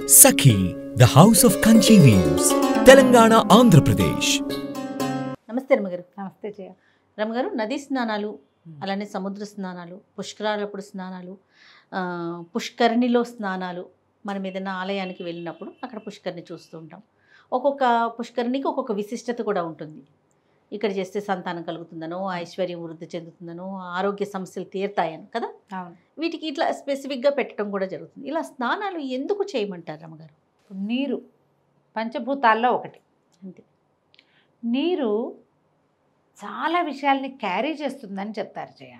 Sakhi the house of Kanchi weaves Telangana Andhra Pradesh నమస్తే రమగారు నమస్తే జయ రమగారు నదీ స్నానాలు అలానే సముద్ర స్నానాలు పుష్కరాలప్పుడు స్నానాలు ఆ, పుష్కరిణిలో స్నానాలు మనం ఏదైనా ఆలయానికి వెళ్ళినప్పుడు అక్కడ పుష్కరిణి చూస్తూ ఉంటాం ఒక్కొక్క పుష్కరిణికి ఒక్కొక్క విశిష్టత కూడా ఉంటుంది ఇక్కడ చేస్తే సంతానం కలుగుతుందనో ఐశ్వర్యం వృద్ధి చెందుతుందనో ఆరోగ్య సమస్యలు తీరుతాయని కదా అవును వీటికి ఇట్లా స్పెసిఫిక్గా పెట్టడం కూడా జరుగుతుంది ఇలా స్నానాలు ఎందుకు చేయమంటారు రమగారు ఇప్పుడు నీరు పంచభూతాల్లో ఒకటి అంతే నీరు చాలా విషయాల్ని క్యారీ చేస్తుందని చెప్తారు జయ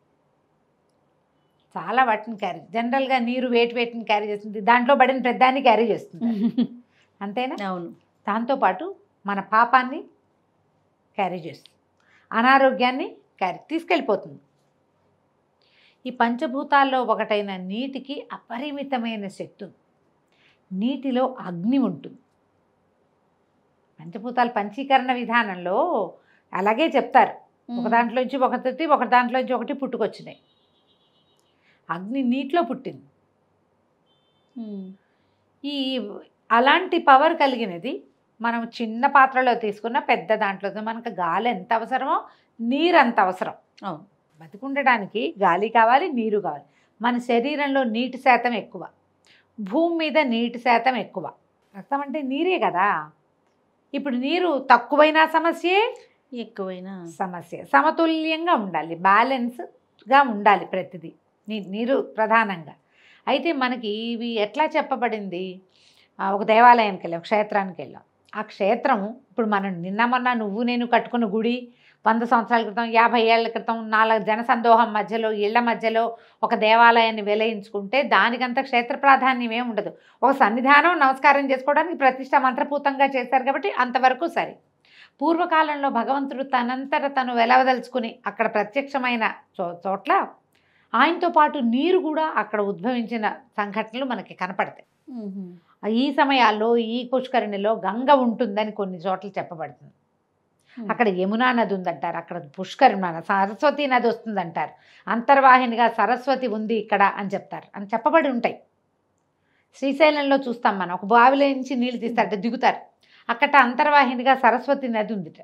చాలా వాటిని క్యారీ జనరల్గా నీరు వేటి వేటిని క్యారీ చేస్తుంది దాంట్లో పడిన పెద్దాన్ని క్యారీ చేస్తుంది అంతేనా అవును దాంతోపాటు మన పాపాన్ని క్యారీ చేస్తుంది అనారోగ్యాన్ని క్యారీ తీసుకెళ్ళిపోతుంది ఈ పంచభూతాల్లో ఒకటైన నీటికి అపరిమితమైన శక్తి ఉంది నీటిలో అగ్ని ఉంటుంది పంచభూతాల పంచీకరణ విధానంలో అలాగే చెప్తారు ఒక దాంట్లోంచి ఒకటి ఒక దాంట్లోంచి ఒకటి పుట్టుకొచ్చినాయి అగ్ని నీటిలో పుట్టింది ఉమ్. ఈ అలాంటి పవర్ కలిగినది మనం చిన్న పాత్రలో తీసుకున్న పెద్ద దాంట్లో మనకు గాలి ఎంత అవసరమో నీరు అంత అవసరం అవును బతికుండడానికి గాలి కావాలి నీరు కావాలి మన శరీరంలో నీటి శాతం ఎక్కువ భూమి మీద నీటి శాతం ఎక్కువ రక్తం అంటే నీరే కదా ఇప్పుడు నీరు తక్కువైన సమస్యే ఎక్కువైనా సమస్య సమతుల్యంగా ఉండాలి బ్యాలెన్స్గా ఉండాలి ప్రతిదీ నీ నీరు ప్రధానంగా అయితే మనకి ఇవి ఎట్లా చెప్పబడింది ఆ, ఒక దేవాలయానికి వెళ్ళాం క్షేత్రానికి వెళ్ళాం ఆ క్షేత్రం ఇప్పుడు మనం నిన్న మొన్న నువ్వు నేను కట్టుకున్న గుడి వంద సంవత్సరాల క్రితం యాభై ఏళ్ల క్రితం నాలుగు జనసందోహం మధ్యలో ఇళ్ల మధ్యలో ఒక దేవాలయాన్ని వెలయించుకుంటే దానికంత క్షేత్ర ప్రాధాన్యం ఏమి ఉండదు ఒక సన్నిధానం నమస్కారం చేసుకోవడానికి ప్రతిష్ట మంత్రపూతంగా చేశారు కాబట్టి అంతవరకు సరే పూర్వకాలంలో భగవంతుడు తనంతట తను వెలవదలుచుకుని అక్కడ ప్రత్యక్షమైన చో చోట్ల ఆయనతో పాటు నీరు కూడా అక్కడ ఉద్భవించిన సంఘటనలు మనకి కనపడతాయి ఉహుం. ఈ సమయాల్లో ఈ పుష్కరిణిలో గంగ ఉంటుందని కొన్ని చోట్ల చెప్పబడుతుంది Hmm. అక్కడ యమునా నది ఉందంటారు అక్కడ పుష్కరి మన సరస్వతి నది వస్తుందంటారు అంతర్వాహినిగా సరస్వతి ఉంది ఇక్కడ అని చెప్తారు అని చెప్పబడి ఉంటాయి శ్రీశైలంలో చూస్తాం మనం ఒక బావిలో నుంచి నీళ్లు తీస్తారట దిగుతారు అక్కడ అంతర్వాహినిగా సరస్వతి నది ఉందిట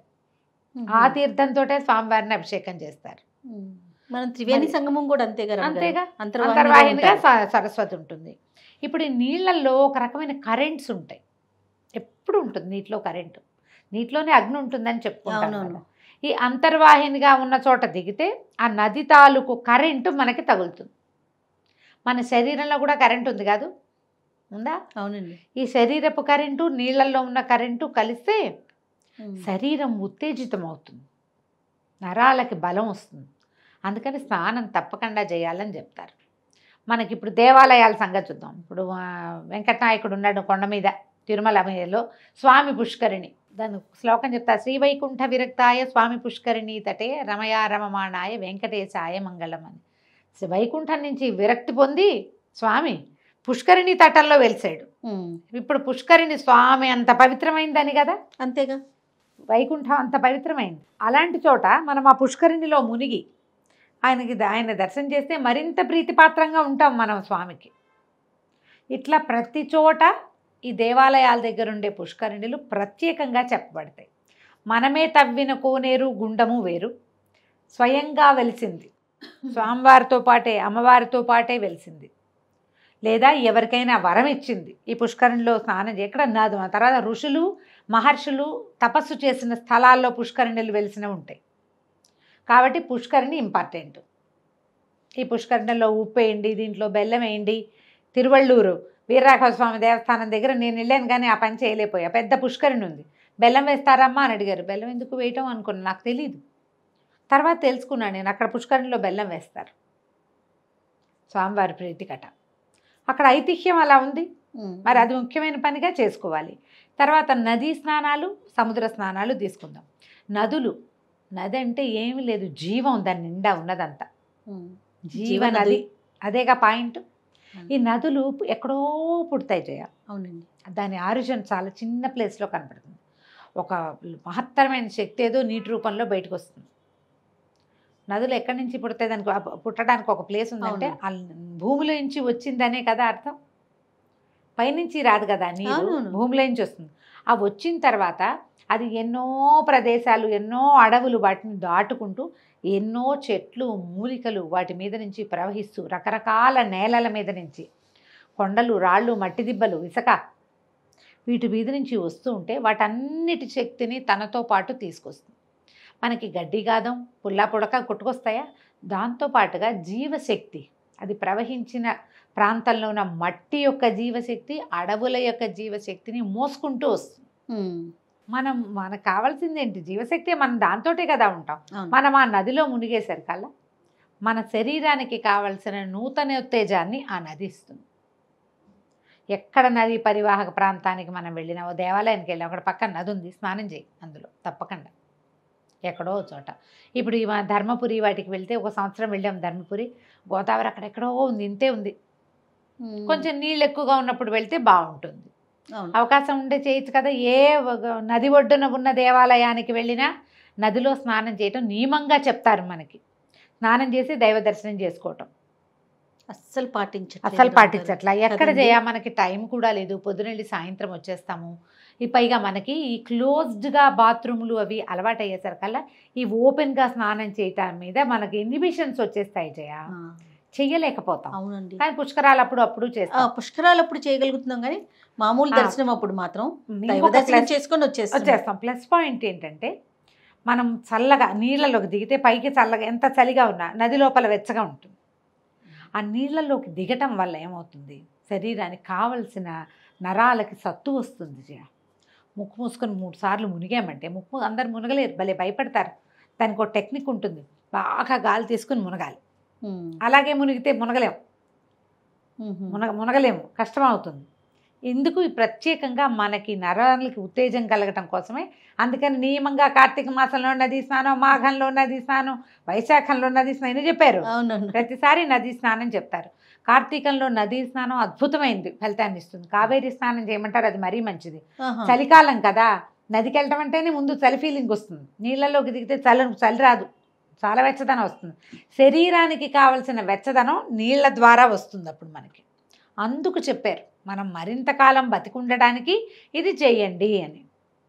ఆ తీర్థంతో స్వామివారిని అభిషేకం చేస్తారు ఉమ్. మనం త్రివేణి మరి- సంగమం కూడా అంతే కదా అంతేగా అంతర్వాహినిగా అంతర్వాహినిగా ఉంటారు. స- సరస్వతి ఉంటుంది ఇప్పుడు ఈ నీళ్ళల్లో ఒక రకమైన కరెంట్స్ ఉంటాయి ఎప్పుడు ఉంటుంది నీటిలో కరెంటు నీటిలోనే అగ్ని ఉంటుందని చెప్పుకుంటాం అవునవును. కదా. ఈ అంతర్వాహినిగా ఉన్న చోట దిగితే ఆ నది తాలూకు కరెంటు మనకి తగులుతుంది మన శరీరంలో కూడా కరెంట్ ఉంది కాదు ఉందా అవునండి ఈ శరీరపు కరెంటు నీళ్ళల్లో ఉన్న కరెంటు కలిస్తే ఉమ్. శరీరం ఉత్తేజితం అవుతుంది నరాలకి బలం వస్తుంది అందుకని స్నానం తప్పకుండా చేయాలని చెప్తారు మనకి ఇప్పుడు దేవాలయాల సంగతి చూద్దాం ఇప్పుడు ఆ, వెంకటనాయకుడు ఉన్నాడు కొండ మీద తిరుమల మీదలో స్వామి పుష్కరిణి దాని శ్లోకం చెప్తా శ్రీవైకుంఠ విరక్తాయ స్వామి పుష్కరిణి తటే రమయా రమమాణాయ వెంకటేశాయ మంగళం అని శ్రీ వైకుంఠం నుంచి విరక్తి పొంది స్వామి పుష్కరిణి తటంలో వెలిసాడు ఉమ్. ఇప్పుడు పుష్కరిణి స్వామి అంత పవిత్రమైందని కదా అంతేగా వైకుంఠం అంత పవిత్రమైంది అలాంటి చోట మనం ఆ పుష్కరిణిలో మునిగి ఆయనకి ద- ఆయన దర్శనం చేస్తే మరింత ప్రీతిపాత్రంగా ఉంటాం మనం స్వామికి ఇట్లా ప్రతి చోట ఈ దేవాలయాల దగ్గర ఉండే పుష్కరిణిలు ప్రత్యేకంగా చెప్పబడతాయి మనమే తవ్విన కోనేరు గుండము వేరు స్వయంగా వెలిసింది స్వామివారితో పాటే అమ్మవారితో పాటే వెలిసింది లేదా ఎవరికైనా వరం ఇచ్చింది ఈ పుష్కరిణిలో స్నానం చేయ ఇక్కడ నాదు ఆ తర్వాత ఋషులు మహర్షులు తపస్సు చేసిన స్థలాల్లో పుష్కరిణిలు వెలిసినవి ఉంటాయి కాబట్టి పుష్కరిణి ఇంపార్టెంట్ ఈ పుష్కరిణిలో ఉప్పు వేయండి దీంట్లో బెల్లం వేయండి తిరువళ్ళూరు వీరరాఘవ స్వామి దేవస్థానం దగ్గర నేను వెళ్ళాను కానీ ఆ పని చేయలేకపోయా పెద్ద పుష్కరిణి ఉంది బెల్లం వేస్తారమ్మా అని అడిగారు బెల్లం ఎందుకు వేయటం అనుకున్నాను నాకు తెలియదు తర్వాత తెలుసుకున్నాను నేను అక్కడ పుష్కరిణిలో బెల్లం వేస్తారు స్వామివారి ప్రీతికట అక్కడ ఐతిహ్యం అలా ఉంది ఉమ్. మరి అది ముఖ్యమైన పనిగా చేసుకోవాలి తర్వాత నదీ స్నానాలు సముద్ర స్నానాలు తీసుకుందాం నదులు నది అంటే ఏమీ లేదు జీవం దాని నిండా ఉన్నదంతా ఉమ్. జీవ జీవనది. నది అదేగా పాయింట్ ఈ నదులు ఎక్కడో పుడతాయి జయ అవునండి దాని ఆరిజిన్ చాలా చిన్న ప్లేస్లో కనపడుతుంది ఒక మహత్తరమైన శక్తి ఏదో నీటి రూపంలో బయటకు వస్తుంది నదులు ఎక్కడి నుంచి పుడతాయి దానికి ఆ పుట్టడానికి ఒక ప్లేస్ ఉందంటే ఆ భూమిలో నుంచి వచ్చిందనే కదా అర్థం పైనుంచి రాదు కదా నీరు అవునవును. భూమిలో నుంచి వస్తుంది ఆ వచ్చిన తర్వాత అది ఎన్నో ప్రదేశాలు ఎన్నో అడవులు వాటిని దాటుకుంటూ ఎన్నో చెట్లు మూలికలు వాటి మీద నుంచి ప్రవహిస్తూ రకరకాల నేలల మీద నుంచి కొండలు రాళ్ళు మట్టి దిబ్బలు ఇసుక వీటి మీద నుంచి వస్తూ ఉంటే వాటన్నిటి శక్తిని తనతో పాటు తీసుకొస్తుంది మనకి గడ్డి గాదం పుల్లా పుడక కొట్టుకొస్తాయా దాంతో పాటుగా జీవశక్తి అది ప్రవహించిన ప్రాంతంలో ఉన్న మట్టి యొక్క జీవశక్తి అడవుల యొక్క జీవశక్తిని మోసుకుంటూ వస్తుంది ఉమ్, మనం మనకు కావాల్సింది ఏంటి జీవశక్తి మనం దాంతోటే కదా ఉంటాం అవును. మనం ఆ నదిలో మునిగేసరికల్లా మన శరీరానికి కావలసిన నూతన ఉత్తేజాన్ని ఆ నది ఇస్తుంది ఎక్కడ నది పరివాహక ప్రాంతానికి మనం వెళ్ళినా ఓ దేవాలయానికి వెళ్ళాం అక్కడ పక్కన నది ఉంది స్నానం చేయి అందులో తప్పకుండా ఎక్కడో ఓ చోట ఇప్పుడు ఈ మన ధర్మపురి వాటికి వెళ్తే ఒక సంవత్సరం వెళ్ళాం ధర్మపురి గోదావరి అక్కడెక్కడో ఉంది ఇంతే ఉంది ఉమ్, కొంచెం నీళ్ళు ఎక్కువగా ఉన్నప్పుడు వెళ్తే బాగుంటుంది అవును. అవకాశం ఉంటే చేయొచ్చు కదా ఏ ఒక నది ఒడ్డున ఉన్న దేవాలయానికి వెళ్ళినా నదిలో స్నానం చేయటం నియమంగా చెప్తారు మనకి స్నానం చేసి దైవ దర్శనం చేసుకోవటం అస్సలు పాటించట్లేదు అసలు డాక్టర్. పాటించట్లా ఎక్కడ కదండి? చేయ మనకి టైం కూడా లేదు పొద్దునెళ్ళి సాయంత్రం వచ్చేస్తాము ఈ పైగా మనకి ఈ క్లోజ్డ్గా బాత్రూములు అవి అలవాటు అయ్యేసరికల్లా ఈ ఓపెన్గా స్నానం చేయటం మీద మనకి ఇన్హిబిషన్స్ వచ్చేస్తాయి జయ ఆ, చెయ్యలేకపోతాం అవునండి కానీ పుష్కరాలు అప్పుడు అప్పుడు ఆ, చేస్తాం పుష్కరాలు అప్పుడు చేయగలుగుతున్నాం కానీ మామూలు ఆ. దర్శనం అప్పుడు మాత్రం దైవ ఇంకొక దర్శనం plus- చేసుకొని వచ్చేస్తాం వచ్చేస్తాం ప్లస్ పాయింట్ ఏంటంటే మనం చల్లగా నీళ్ళలోకి దిగితే పైకి చల్లగా ఎంత చలిగా ఉన్నా నది లోపల వెచ్చగా ఉంటుంది ఆ నీళ్ళలోకి దిగటం వల్ల ఏమవుతుంది శరీరానికి కావలసిన నరాలకి సత్తు వస్తుంది జయ ముక్కు మూసుకొని మూడు సార్లు మునిగామంటే ముక్కు అందరు మునగలేరు భలే భయపడతారు దానికి ఒక టెక్నిక్ ఉంటుంది బాగా గాలి తీసుకుని మునగాలి ఉమ్, అలాగే మునిగితే మునగలేము ఉమ్, మునగ మునగలేము కష్టం అవుతుంది ఎందుకు ఈ ప్రత్యేకంగా మనకి నరాలకి ఉత్తేజం కలగటం కోసమే అందుకని నియమంగా కార్తీక మాసంలో నది స్నానం మాఘంలో నది స్నానం వైశాఖంలో నది స్నానం అని చెప్పారు అవునండి ప్రతిసారి నది స్నానం చెప్తారు కార్తీకంలో నదీ స్నానం అద్భుతమైంది ఫలితాన్ని ఇస్తుంది కావేరీ స్నానం చేయమంటారు అది మరీ మంచిది ఆహా. చలికాలం కదా నదికి వెళ్ళటం అంటేనే ముందు చలి ఫీలింగ్ వస్తుంది నీళ్ళలోకి దిగితే చలి చలి రాదు చాలా వెచ్చదనం వస్తుంది శరీరానికి కావలసిన వెచ్చదనం నీళ్ళ ద్వారా వస్తుంది అప్పుడు మనకి అందుకు చెప్పారు మనం మరింత కాలం బతికుండడానికి ఇది చేయండి అని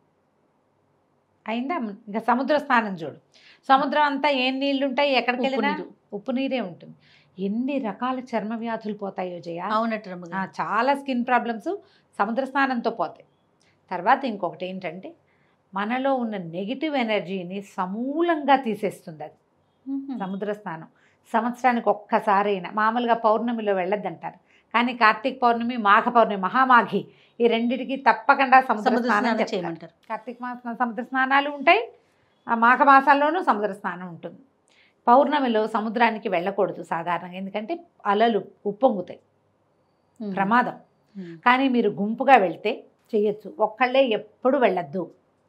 అయిందా ఇంకా సముద్ర స్నానం చూడు సముద్రం అంతా ఏం నీళ్లు ఉంటాయి ఎక్కడికి ఉప్పు వెళ్ళినా నీరు. ఉప్పు నీరే ఉంటుంది ఎన్ని రకాల చర్మ వ్యాధులు పోతాయో జయ అవునట్టు ఆ, రమ్మగారు చాలా స్కిన్ ప్రాబ్లమ్స్ సముద్ర స్నానంతో పోతాయి తర్వాత ఇంకొకటి ఏంటంటే మనలో ఉన్న నెగిటివ్ ఎనర్జీని సమూలంగా తీసేస్తుంది అది ఉహు. సముద్ర స్నానం సంవత్సరానికి ఒక్కసారైనా మామూలుగా పౌర్ణమిలో వెళ్ళొద్దంటారు కానీ కార్తీక పౌర్ణమి మాఘ పౌర్ణమి మహామాఘి ఈ రెండిటికి తప్పకుండా సముద్ర సముద్ర స్నానం స్నానం చెప్తారు. చేయమంటారు కార్తీక మాసం సముద్ర స్నానాలు ఉంటాయి ఆ మాఘ మాసాల్లోనూ సముద్ర స్నానం ఉంటుంది పౌర్ణమిలో సముద్రానికి వెళ్ళకూడదు సాధారణంగా ఎందుకంటే అలలు ఉప్పొంగుతాయి ఉమ్. ప్రమాదం ఉమ్. కానీ మీరు గుంపుగా వెళ్తే చేయొచ్చు ఒక్కళ్ళే ఎప్పుడు వెళ్ళొద్దు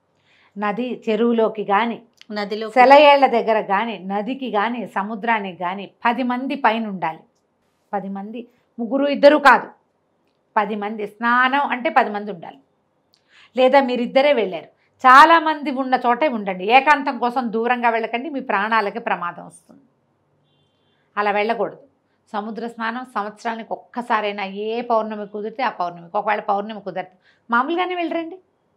నది చెరువులోకి కానీ నదిలో సెలయేళ్ల దగ్గర కానీ నదికి కానీ సముద్రానికి కానీ పది మంది పైన ఉండాలి పది మంది ముగ్గురు ఇద్దరు కాదు పది మంది స్నానం అంటే పది మంది ఉండాలి లేదా మీరిద్దరే వెళ్ళారు చాలామంది ఉన్న చోటే ఉండండి ఏకాంతం కోసం దూరంగా వెళ్ళకండి మీ ప్రాణాలకి ప్రమాదం వస్తుంది అలా వెళ్ళకూడదు సముద్ర స్నానం సంవత్సరానికి ఒక్కసారైనా ఏ పౌర్ణమి కుదిరితే ఆ పౌర్ణమికి ఒకవేళ పౌర్ణమి కుదిరితే మామూలుగానే వెళ్ళరండి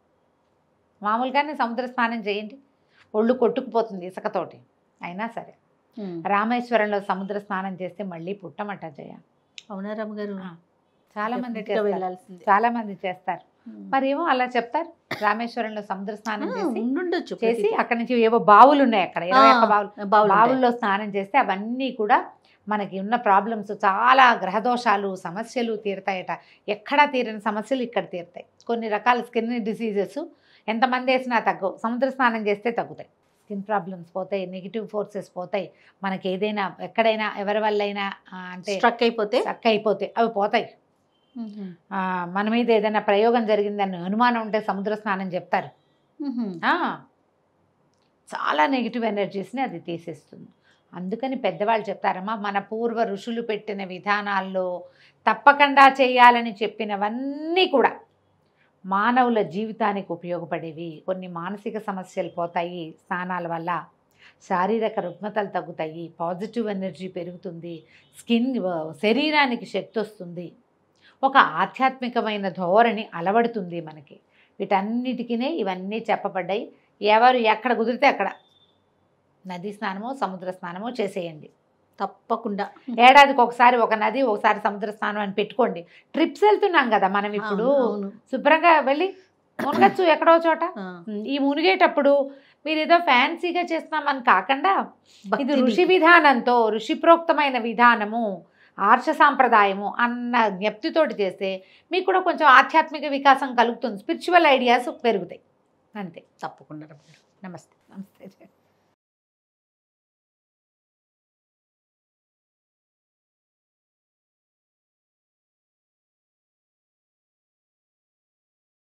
మామూలుగానే సముద్ర స్నానం చేయండి ఒళ్ళు కొట్టుకుపోతుంది ఇసుకతోటి అయినా సరే ఉమ్. రామేశ్వరంలో సముద్ర స్నానం చేస్తే మళ్ళీ పుట్టమట జయ అవునా రమ్మగారు ఆ, చాలా మంది Definitely గా చేస్తారు వెళ్ళాల్సిందే చాలా మంది చేస్తారు ఉమ్. మరి ఏమో అలా చెప్తారు రామేశ్వరంలో సముద్ర స్నానం ఆ, చేసి ఉండుండొచ్చు చేసి ప్రతిదీ. అక్కడి నుంచి ఏవో బావులు ఉన్నాయి అక్కడ ఇరవై ఒక్క ఆ, బావులు బావులు ఉంటాయి. బావుల్లో స్నానం చేస్తే అవన్నీ కూడా మనకి ఉన్న ప్రాబ్లమ్స్ చాలా గ్రహదోషాలు సమస్యలు తీరుతాయట ఎక్కడా తీరని సమస్యలు ఇక్కడ తీరుతాయి కొన్ని రకాల స్కిన్ డిసీజెస్ ఎంతమంది వేసినా తగ్గవు సముద్ర స్నానం చేస్తే తగ్గుతాయి స్కిన్ ప్రాబ్లమ్స్ పోతాయి నెగిటివ్ ఫోర్సెస్ పోతాయి మనకి ఏదైనా ఎక్కడైనా ఎవరి వల్ల అయినా ఆ, అంటే స్ట్రక్ అయిపోతే చక్క అయిపోతాయి అవి పోతాయి ఉహు. ఆ, మన మీద ఏదైనా ప్రయోగం జరిగిందని అనుమానం ఉంటే సముద్ర స్నానం చెప్తారు ఉహు. ఆ, చాలా నెగిటివ్ ఎనర్జీస్ని అది తీసేస్తుంది అందుకని పెద్దవాళ్ళు చెప్తారమ్మా మన పూర్వ ఋషులు పెట్టిన విధానాల్లో తప్పకుండా చేయాలని చెప్పినవన్నీ కూడా మానవుల జీవితానికి ఉపయోగపడేవి కొన్ని మానసిక సమస్యలు పోతాయి స్నానాల వల్ల శారీరక రుగ్మతలు తగ్గుతాయి పాజిటివ్ ఎనర్జీ పెరుగుతుంది స్కిన్ శరీరానికి శక్తి వస్తుంది ఒక ఆధ్యాత్మికమైన ధోరణి అలవడుతుంది మనకి వీటన్నిటికీ ఇవన్నీ చెప్పబడ్డాయి ఎవరు ఎక్కడ కుదిరితే అక్కడ నదీ స్నానమో సముద్ర స్నానమో చేసేయండి తప్పకుండా ఏడాదికి ఒకసారి ఒక నది ఒకసారి సముద్ర స్నానం అని పెట్టుకోండి ట్రిప్స్ వెళ్తున్నాం కదా మనం ఇప్పుడు అవును, అవును. శుభ్రంగా వెళ్ళి మునగచ్చు ఎక్కడో చోట ఆ, ఈ మునిగేటప్పుడు మీరు ఏదో ఫ్యాన్సీగా చేస్తున్నామని కాకుండా ఇది భక్తిని. ఋషి విధానంతో ఋషిప్రోక్తమైన విధానము ఆర్ష సాంప్రదాయము అన్న జ్ఞప్తితోటి చేస్తే మీకు కూడా కొంచెం ఆధ్యాత్మిక వికాసం కలుగుతుంది స్పిరిచువల్ ఐడియాస్ పెరుగుతాయి అంతే తప్పకుండా రమ్య గారు. నమస్తే నమస్తే